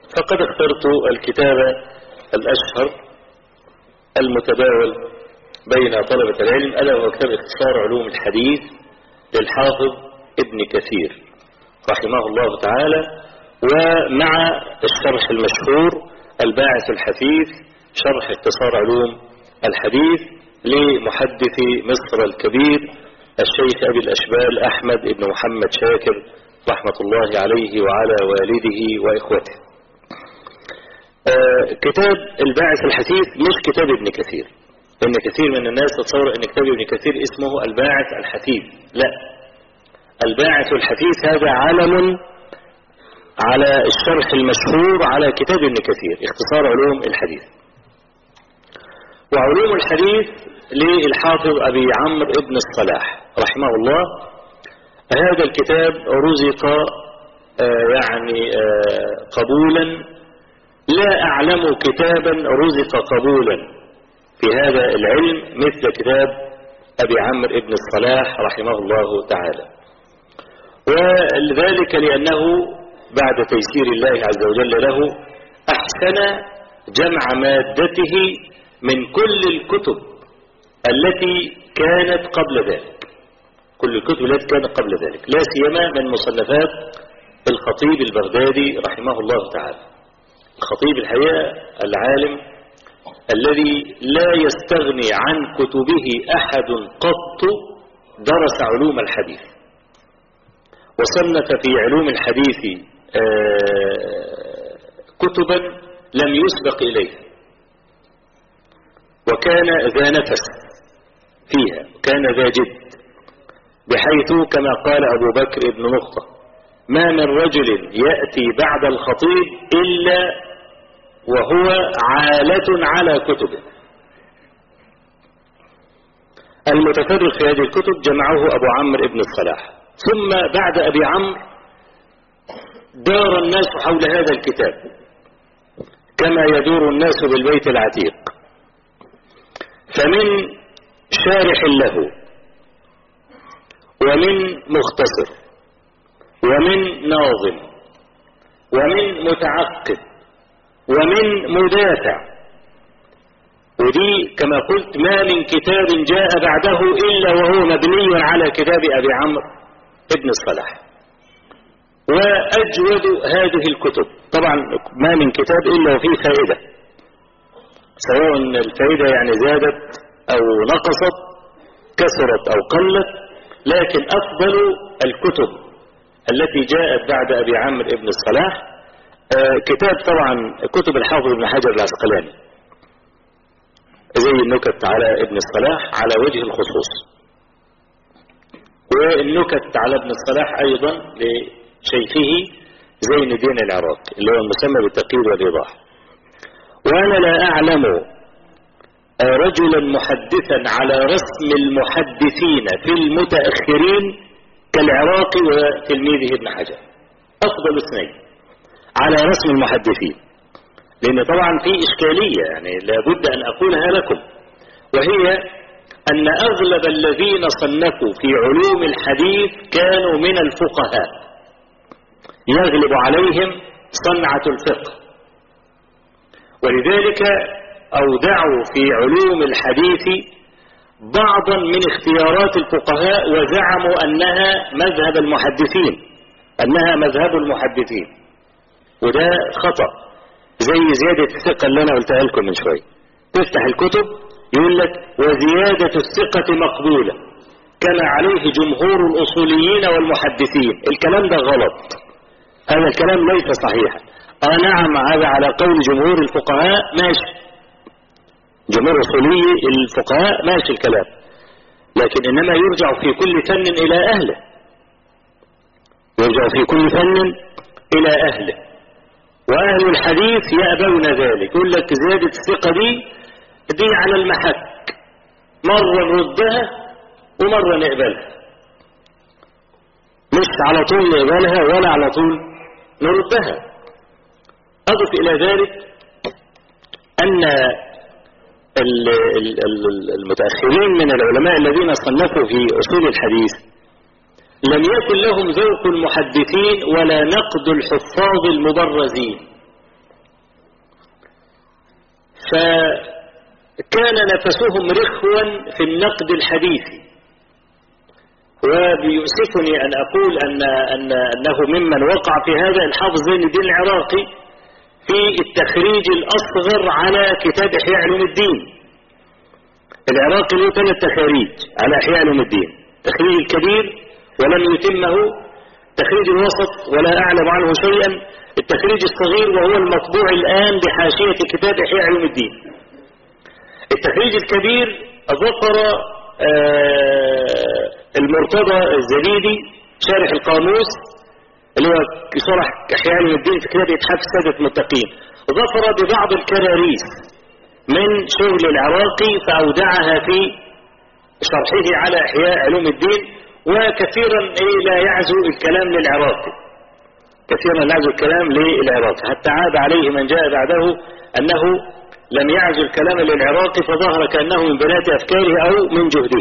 فقد اخترت الكتاب الأشهر المتداول بين طلبة العلم ألا وهو كتاب اختصار علوم الحديث للحافظ ابن كثير رحمه الله تعالى ومع الشرح المشهور الباعث الحثيث شرح اختصار علوم الحديث لمحدث مصر الكبير الشيخ أبي الأشبال أحمد بن محمد شاكر رحمة الله عليه وعلى والده وإخوته آه كتاب الباعث الحثيث مش كتاب ابن كثير لأن كثير من الناس تتصور أن كتاب ابن كثير اسمه الباعث الحثيث لا الباعث الحثيث هذا علم على الشرح المشهور على كتاب ابن كثير اختصار علوم الحديث وعلوم الحديث للحافظ أبي عمرو ابن الصلاح رحمه الله هذا الكتاب رزق آه يعني آه قبولا لا أعلم كتابا رزق قبولا في هذا العلم مثل كتاب أبي عمرو ابن الصلاح رحمه الله تعالى وذلك لأنه بعد تيسير الله عز وجل له أحسن جمع مادته من كل الكتب التي كانت قبل ذلك كل الكتب التي كانت قبل ذلك لا سيما من مصنفات الخطيب البغدادي رحمه الله تعالى الخطيب الحقيقة العالم الذي لا يستغني عن كتبه أحد قط درس علوم الحديث وصنف في علوم الحديث كتبا لم يسبق إليها وكان ذا نفس فيها كان ذا جد بحيث كما قال أبو بكر بن نقطة ما من رجل يأتي بعد الخطيب إلا وهو عالة على كتبه المتفرغ في هذه الكتب جمعه أبو عمرو بن الصلاح ثم بعد أبي عمرو دار الناس حول هذا الكتاب كما يدور الناس بالبيت العتيق فمن شارح له ومن مختصر ومن ناظم ومن متعقد ومن مدافع ودي كما قلت ما من كتاب جاء بعده إلا وهو مبني على كتاب أبي عمرو ابن الصلاح وأجود هذه الكتب طبعا ما من كتاب إلا وفيه فائدة سواء الفائدة يعني زادت أو نقصت كثرت أو قلت لكن أفضل الكتب التي جاءت بعد أبي عمرو ابن الصلاح آه كتاب طبعا كتب الحافظ ابن حجر العسقلاني زي النكت على ابن الصلاح على وجه الخصوص والنكت على ابن الصلاح أيضا لشيخه زين الدين العراقي اللي هو المسمى بالتقييد والإيضاح وأنا لا أعلم رجلا محدثا على رسم المحدثين في المتأخرين كالعراقي وتلميذه ابن حجر أفضل اثنين على رسم المحدثين لأن طبعا في إشكالية يعني لابد أن أقولها لكم وهي أن أغلب الذين صنفوا في علوم الحديث كانوا من الفقهاء يغلب عليهم صنعة الفقه ولذلك أودعوا في علوم الحديث بعضا من اختيارات الفقهاء وزعموا أنها مذهب المحدثين أنها مذهب المحدثين وده خطأ زي زيادة الثقة اللي أنا قلتها لكم من شوية تفتح الكتب يقول لك وزيادة الثقة مقبولة كما عليه جمهور الأصوليين والمحدثين الكلام ده غلط هذا الكلام ليس صحيحا آه نعم هذا على قول جمهور الفقهاء ماشي جمهور أصولي الفقهاء ماشي الكلام لكن إنما يرجع في كل فن إلى أهله يرجع في كل فن إلى أهله وأهل الحديث يأبون ذلك يقول لك زيادة الثقة دي دي على المحك مرة نردها ومرة نقبلها مش على طول نقبلها ولا على طول نردها أضف إلى ذلك أن المتأخرين من العلماء الذين صنفوا في أصول الحديث لم يكن لهم ذوق المحدثين ولا نقد الحفاظ المبرزين فكان نفسهم رخوا في النقد الحديثي وبيؤسفني أن أقول أن, أن أنه ممن وقع في هذا الحافظ زين الدين العراقي في التخريج الأصغر على كتاب إحياء علوم الدين العراقي له ثلاث تخاريج على إحياء علوم الدين التخريج الكبير ولم يتمه التخريج الوسط ولا أعلم عنه شيئا التخريج الصغير وهو المطبوع الآن بحاشية كتاب إحياء علوم الدين التخريج الكبير ظفر آه المرتضى الزبيدي شارح القاموس اللي هو شرح احياء علم الدين في كتاب اتحاف السادة المتقين ظفر ببعض الكراريس من شغل العراقي فأودعها في شرحه على احياء علوم الدين وكثيرا إيه لا يعزو الكلام للعراقي كثيرا لا يعزو الكلام للعراقي حتى عاد عليه من جاء بعده أنه لم يعزو الكلام للعراقي فظهر كأنه من بنات أفكاره أو من جهده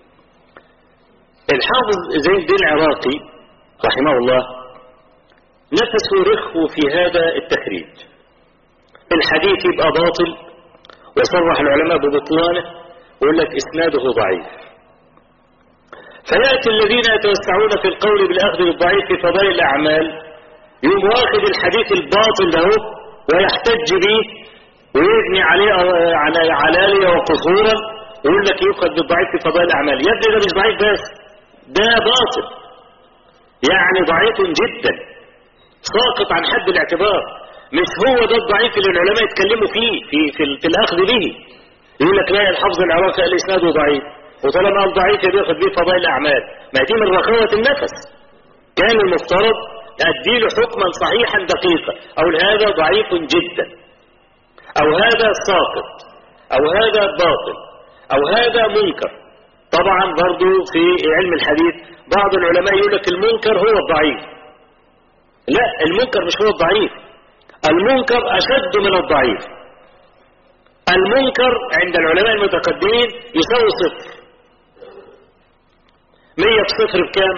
الحافظ زين الدين العراقي رحمه الله نفسه رخو في هذا التخريج الحديث يبقى باطل وصرح العلماء ببطلانه ويقول لك اسناده ضعيف فيأتي الذين يتوسعون في القول بالأخذ بالضعيف في فضائل الأعمال يقوم واخد الحديث الباطل ده ويحتج به ويبني عليه على علالية وقصورا ويقول لك يؤخذ بالضعيف في فضائل الأعمال يا ابني ده مش ضعيف بس ده باطل يعني ضعيف جدا ساقط عن حد الاعتبار مش هو ده الضعيف اللي العلماء يتكلموا فيه في في, في الاخذ به يقول لك لا الحفظ العراقي قال اسناده ضعيف وطالما قال ضعيف بياخد به فضائل الاعمال ما دي من رخاوه النفس كان المفترض اديله حكما صحيحا دقيقا او هذا ضعيف جدا او هذا ساقط او هذا باطل او هذا منكر طبعا برضو في علم الحديث بعض العلماء يقول لك المنكر هو الضعيف لا المنكر مش هو الضعيف المنكر أشد من الضعيف المنكر عند العلماء المتقدمين يساوي صفر مية بصفر بكام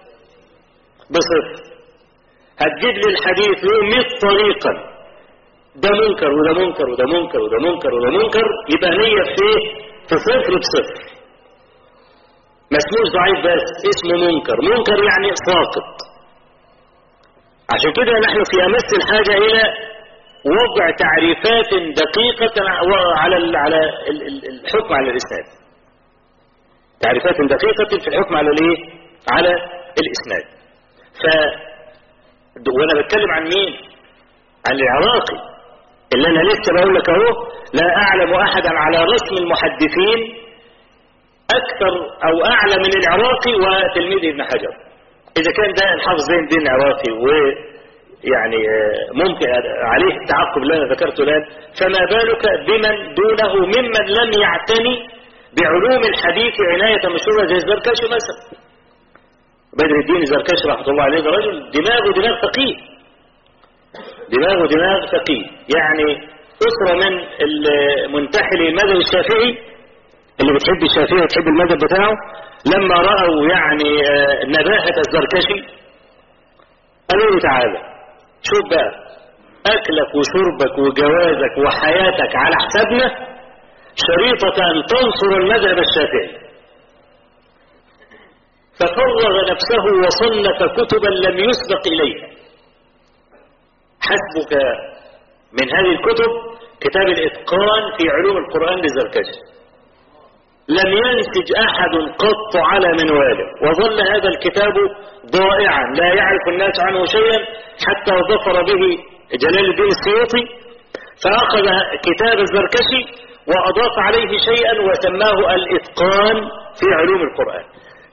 بصفر هتجيب لي الحديث له 100 طريقا ده منكر وده منكر وده منكر وده منكر وده منكر يبقى نية في ايه في صفر بصفر ما اسموش ضعيف بس اسمه منكر منكر يعني ساقط عشان كده نحن في امس الحاجة الى وضع تعريفات دقيقة على على الحكم على الاسناد تعريفات دقيقة في الحكم على الايه على الاسناد ف وانا بتكلم عن مين عن العراقي اللي انا لسه بقول لك اهو لا اعلم احدا على رسم المحدثين اكثر او اعلى من العراقي وتلميذ ابن حجر اذا كان ده الحافظ زين الدين العراقي ويعني ممكن عليه التعقب اللي انا ذكرته الان فما بالك بمن دونه ممن لم يعتني بعلوم الحديث عناية مشهورة زي الزركشي مثلا بدر الدين الزركشي رحمه الله عليه ده رجل دماغه دماغ فقيه دماغه دماغ فقيه يعني أسرة من المنتحل المذهب الشافعي اللي بتحب الشافعي وتحب المذهب بتاعه لما رأوا يعني نباهة الزركشي قالوا له تعالى شوف بقى أكلك وشربك وجوازك وحياتك على حسابنا شريطة أن تنصر المذهب الشافعي ففرغ نفسه وصنف كتبا لم يسبق إليها حسبك من هذه الكتب كتاب الإتقان في علوم القرآن للزركشي لم ينسج أحد قط على منواله وظل هذا الكتاب ضائعا لا يعرف الناس عنه شيئا حتى ظفر به جلال الدين السيوطي فأخذ كتاب الزركشي وأضاف عليه شيئا وسماه الإتقان في علوم القرآن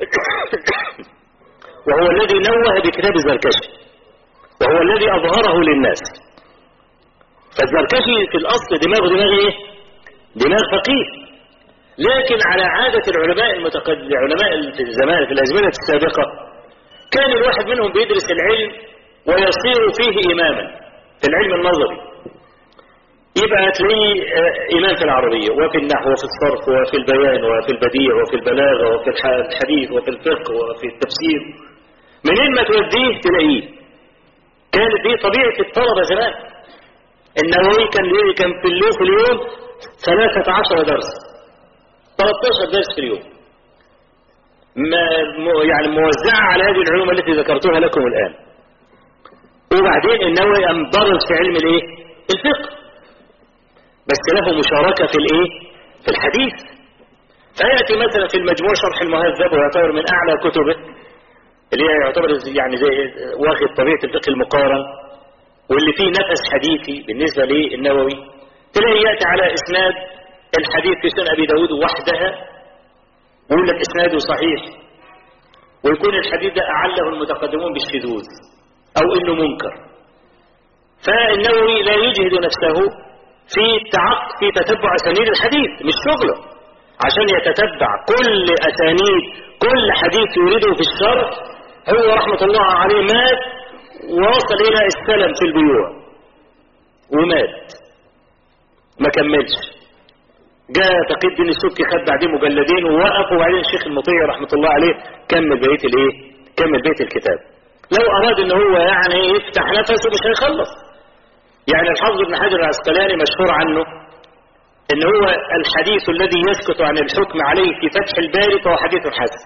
وهو الذي نوه بكتاب الزركشي وهو الذي أظهره للناس فالزركشي في الأصل دماغه دماغ إيه؟ دماغ فقيه لكن على عادة العلماء المتقدم علماء في الزمان في الأزمنة السابقة كان الواحد منهم بيدرس العلم ويصير فيه إماما في العلم النظري يبقى تلاقيه إمام في العربية وفي النحو وفي الصرف وفي البيان وفي البديع وفي البلاغة وفي الحديث وفي الفقه وفي التفسير منين ما توديه تلاقيه كانت دي طبيعة الطلبة زمان النووي كان ليه كان في اليوم في اليوم 13 درس 13 درس في اليوم ما م- يعني موزعة على هذه العلوم التي ذكرتها لكم الآن وبعدين النووي أم درس في علم الايه الفقه بس له مشاركة في الايه في الحديث فيأتي مثلا في المجموع شرح المهذب ويعتبر من أعلى كتبه اللي هي يعتبر يعني زي واخد طبيعة الفقه المقارن واللي فيه نفس حديثي بالنسبة للنووي تلاقي يأتي على إسناد الحديث في سنن أبي داود وحدها ويقول لك إسناده صحيح ويكون الحديث ده أعله المتقدمون بالشذوذ أو إنه منكر فالنووي لا يجهد نفسه في التعق في تتبع أسانيد الحديث مش شغله عشان يتتبع كل أسانيد كل حديث يريده في الشرح هو رحمة الله عليه مات ووصل إلى السلم في البيوع ومات ما كملش جاء تقي الدين السبكي خد بعدين مجلدين ووقف وبعدين الشيخ المطيع رحمة الله عليه كمل بقية الايه كمل بقية الكتاب لو اراد ان هو يعني يفتح نفسه مش هيخلص يعني الحافظ ابن حجر العسقلاني مشهور عنه ان هو الحديث الذي يسكت عن الحكم عليه في فتح الباري فهو حديث حسن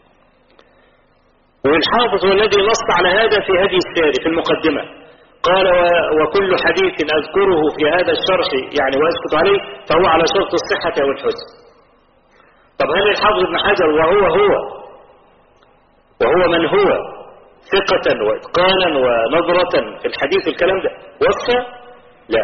والحافظ هو الذي نص على هذا في هدي الساري في المقدمة قال و- وكل حديث أذكره في هذا الشرح يعني وأسكت عليه فهو على شرط الصحة والحسن طب هل الحافظ ابن حجر وهو هو وهو من هو ثقة وإتقانا ونظرة في الحديث والكلام ده وفى لا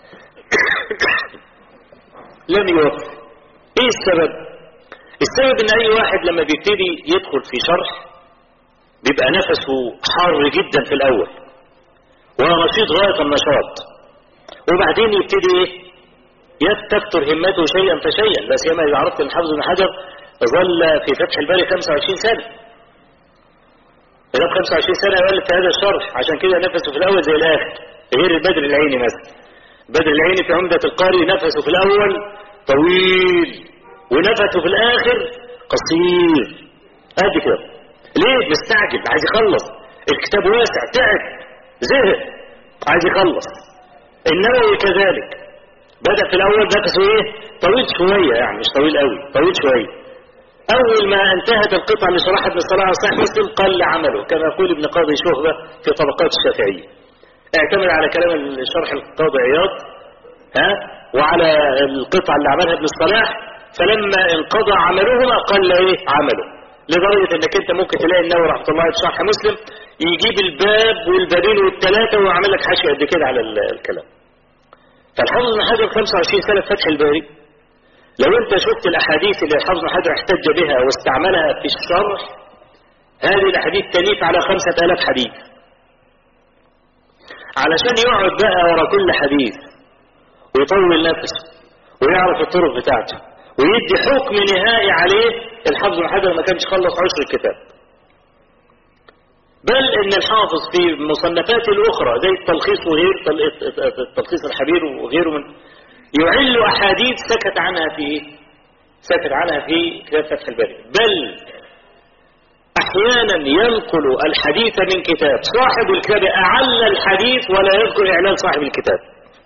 لم يوفى ايه السبب السبب ان اي واحد لما بيبتدي يدخل في شرح بيبقى نفسه حار جدا في الاول ونشيط غاية النشاط وبعدين يبتدي ايه يستكثر همته شيئا فشيئا لا سيما اذا عرفت ان حافظ بن حجر ظل في فتح الباري 25 سنة إذا 25 سنة يؤلف في هذا الشرح عشان كده نفسه في الأول زي الآخر غير البدر العيني مثلا بدر العيني في عمدة القاري نفسه في الأول طويل ونفسه في الآخر قصير قد كده ليه مستعجل عايز يخلص الكتاب واسع تعب زهق عايز يخلص النووي كذلك بدأ في الأول نفسه ايه طويل شوية يعني مش طويل قوي طويل شوية أول ما انتهت القطعة اللي شرحت ابن الصلاح على صحيح مسلم قل عمله كما يقول ابن قاضي شهبة في طبقات الشافعية اعتمد على كلام الشرح القاضي عياض ها وعلى القطعة اللي عملها ابن الصلاح فلما انقضى عملهما قل ايه عمله لدرجة انك انت ممكن تلاقي النووي رحمة الله عليه في شرح مسلم يجيب الباب والبابين والثلاثة ويعمل لك حاشية قد كده على ال- الكلام فالحافظ بن حجر 25 سنة في فتح الباري لو انت شفت الاحاديث اللي الحافظ بن حجر احتج بها واستعملها في الشرح هذه الاحاديث تليف على خمسة الاف حديث علشان يقعد بقى ورا كل حديث ويطول نفسه ويعرف الطرق بتاعته ويدي حكم نهائي عليه الحافظ بن حجر ما كانش خلص عشر الكتاب بل ان الحافظ في مصنفاته الاخرى زي التلخيص وغير التلخيص الحبير وغيره من يعل احاديث سكت عنها في ايه سكت عنها في كتاب فتح الباري بل احيانا ينقل الحديث من كتاب صاحب الكتاب اعل الحديث ولا يذكر اعلان صاحب الكتاب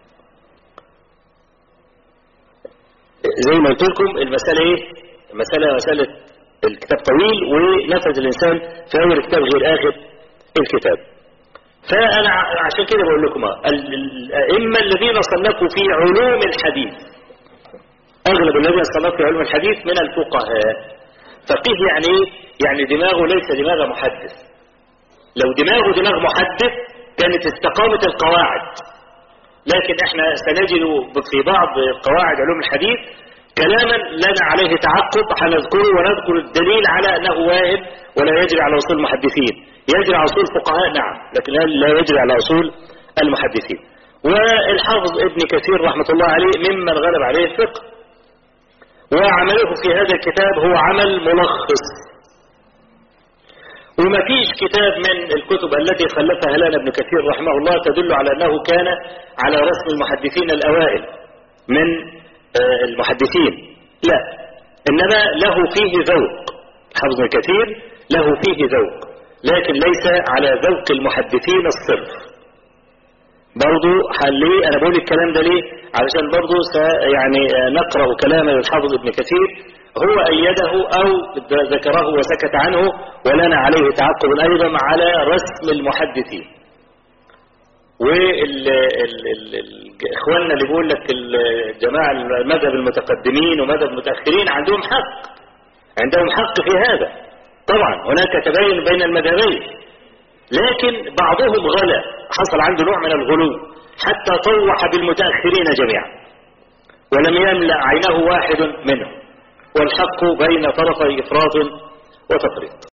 زي ما قلت لكم المسألة ايه المسألة مسألة الكتاب طويل ونفذ الانسان في اول الكتاب غير اخر الكتاب فانا ع- عشان كده بقول لكم اه، ال- الائمه الذين صنفوا في علوم الحديث اغلب الذين صنفوا في علوم الحديث من الفقهاء فقيه يعني ايه يعني دماغه ليس دماغ محدث لو دماغه دماغ محدث كانت استقامت القواعد لكن احنا سنجد في بعض قواعد علوم الحديث كلاما لنا عليه تعقب هنذكره ونذكر الدليل على انه واهب ولا يجري على اصول المحدثين يجري على اصول الفقهاء نعم لكن لا- لا يجري على اصول المحدثين والحافظ ابن كثير رحمة الله عليه ممن غلب عليه الفقه وعمله في هذا الكتاب هو عمل ملخص وما فيش كتاب من الكتب التي خلفها لنا ابن كثير رحمه الله تدل على أنه كان على رسم المحدثين الأوائل من آه، المحدثين لا إنما له فيه ذوق حفظ ابن كثير له فيه ذوق لكن ليس على ذوق المحدثين الصرف برضو ليه انا بقول الكلام ده ليه علشان برضو يعني نقرأ كلام الحافظ ابن كثير هو أيده أو ذكره وسكت عنه ولنا عليه تعقب أيضا على رسم المحدثين والإخواننا اللي بيقول لك الجماعة المذهب المتقدمين ومذهب المتأخرين عندهم حق عندهم حق في هذا طبعا هناك تباين بين المذهبين لكن بعضهم غلا حصل عنده نوع من الغلو حتى طوح بالمتأخرين جميعا ولم يملأ عينه واحد منهم والحق بين طرفي إفراط وتفريط